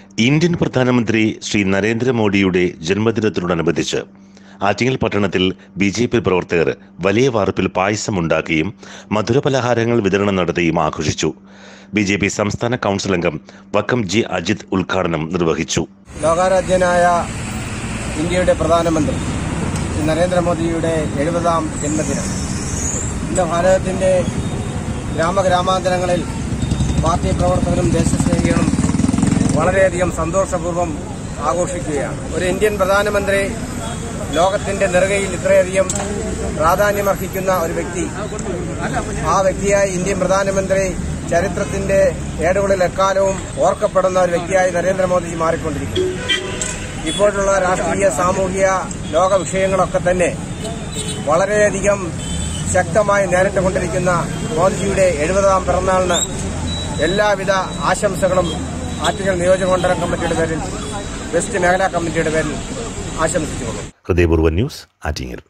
Indian പ്രധാനമന്ത്രി ശ്രീ നരേന്ദ്രമോദിയുടെ ജന്മദിനത്തോടനുബന്ധിച്ച് ആറ്റിങ്ങൽ പട്ടണത്തിൽ ബി ജെ പി പ്രവർത്തകർ വലിയ വാർപ്പിൽ പായസമുണ്ടാക്കുകയും മധുരപലഹാരങ്ങൾ വിതരണം നടത്തുകയും ആഘോഷിച്ചു ബി ജെ പി സംസ്ഥാന കൗൺസിൽ അംഗം വക്കം ജി അജിത് ഉദ്ഘാടനം നിർവഹിച്ചു ലോകാരാധ്യനായ ഇന്ത്യയുടെ പ്രധാനമന്ത്രി ശ്രീ നരേന്ദ്രമോദിയുടെ എഴുപതാം ജന്മദിനം ഇന്ന് ഭാരതത്തിന്റെ ഗ്രാമഗ്രാമാന്തരങ്ങളിൽ പാർട്ടി പ്രവർത്തകരും ദേശസ്നേഹികളും വളരെയധികം സന്തോഷപൂർവ്വം ആഘോഷിക്കുകയാണ് ഒരു ഇന്ത്യൻ പ്രധാനമന്ത്രി ലോകത്തിന്റെ നെറുകയിൽ ഇത്രയധികം പ്രാധാന്യമർഹിക്കുന്ന ഒരു വ്യക്തി ആ വ്യക്തിയായി ഇന്ത്യൻ പ്രധാനമന്ത്രി ചരിത്രത്തിന്റെ ഏടുകളിൽ എക്കാലവും ഓർക്കപ്പെടുന്ന ഒരു വ്യക്തിയായി നരേന്ദ്രമോദി മാറിക്കൊണ്ടിരിക്കുന്നു ഇപ്പോഴുള്ള രാഷ്ട്രീയ സാമൂഹിക ലോക വിഷയങ്ങളൊക്കെ തന്നെ വളരെയധികം ശക്തമായി നേരിട്ടുകൊണ്ടിരിക്കുന്ന മോദിജിയുടെ എഴുപതാം പിറന്നാളിന് എല്ലാവിധ ആശംസകളും ആറ്റുകൾ നിയോജകമണ്ഡലം കമ്മിറ്റിയുടെ പേരിൽ വെസ്റ്റ് മേഖലാ കമ്മിറ്റിയുടെ പേരിൽ ആശംസിച്ചുകൊള്ളുന്നു ഹൃദയപൂർവ്വ ന്യൂസ് ആറ്റിങ്ങൽ